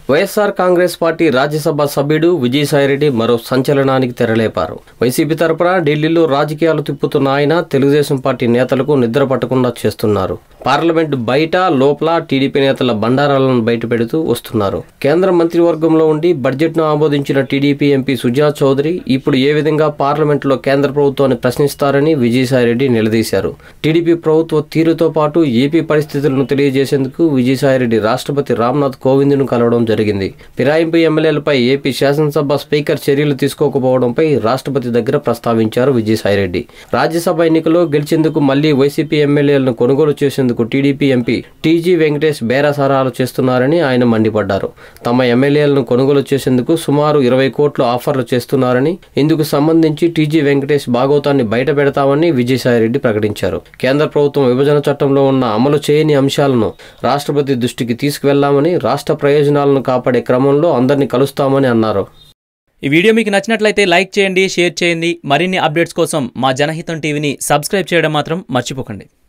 YSR Congress party Rajya Sabha సభ్యుడు విజయసాయిరెడ్డి మరో సంచలనానికి తెరలేపారు YCP తరపున ఢిల్లీలో రాజకీయాలు తిప్పుతున్న ఆయన తెలుగుదేశం పార్టీ నేతలకు నిద్ర పట్టకుండా చేస్తున్నారు పార్లమెంట్ బయట లోపల టీడీపీ నేతల బండారాలను బయటపెడుతూ వస్తున్నారు కేంద్ర మంత్రివర్గంలో ఉండి బడ్జెట్ను ఆమోదించిన టీడీపీ ఎంపీ సుజనా చౌదరి ఇప్పుడు ఏ విధంగా పార్లమెంట్లో కేంద్ర ప్రభుత్వాన్ని ప్రశ్నిస్తారని విజయసాయిరెడ్డి నిలదీశారు టీడీపీ ప్రభుత్వ తీరుతో పాటు ఏపీ పరిస్థితులను తెలియజేసేందుకు విజయసాయిరెడ్డి రాష్ట్రపతి రామ్నాథ్ కోవింద్ను కలవడం జరిగింది ఫిరాయింపు ఎమ్మెల్యేలపై ఏపీ శాసనసభ స్పీకర్ చర్యలు తీసుకోకపోవడంపై రాష్ట్రపతి దగ్గర ప్రస్తావించారు విజయసాయిరెడ్డి రాజ్యసభ ఎన్నికల్లో గెలిచేందుకు మళ్లీ వైసీపీ ఎమ్మెల్యేలను కొనుగోలు చేసేందుకు టీడీపీ ఎంపీ టీజీ వెంకటేష్ బేరసారాలు చేస్తున్నారని ఆయన మండిపడ్డారు తమ ఎమ్మెల్యేలను కొనుగోలు చేసేందుకు సుమారు ఇరవై కోట్లు ఆఫర్లు చేస్తున్నారని ఇందుకు సంబంధించి టీజీ వెంకటేష్ భాగోతాన్ని బయట పెడతామని విజయసాయిరెడ్డి ప్రకటించారు కేంద్ర ప్రభుత్వం విభజన చట్టంలో ఉన్న అమలు చేయని అంశాలను రాష్ట్రపతి దృష్టికి తీసుకువెళ్లామని రాష్ట్ర ప్రయోజనాలను కాపాడే క్రమంలో అందరినీ కలుస్తామని అన్నారు ఈ వీడియో మీకు నచ్చినట్లయితే లైక్ చేయండి షేర్ చేయండి మరిన్ని అప్డేట్స్ కోసం మా జనహితం టీవీని సబ్స్క్రైబ్ చేయడం మాత్రం మర్చిపోకండి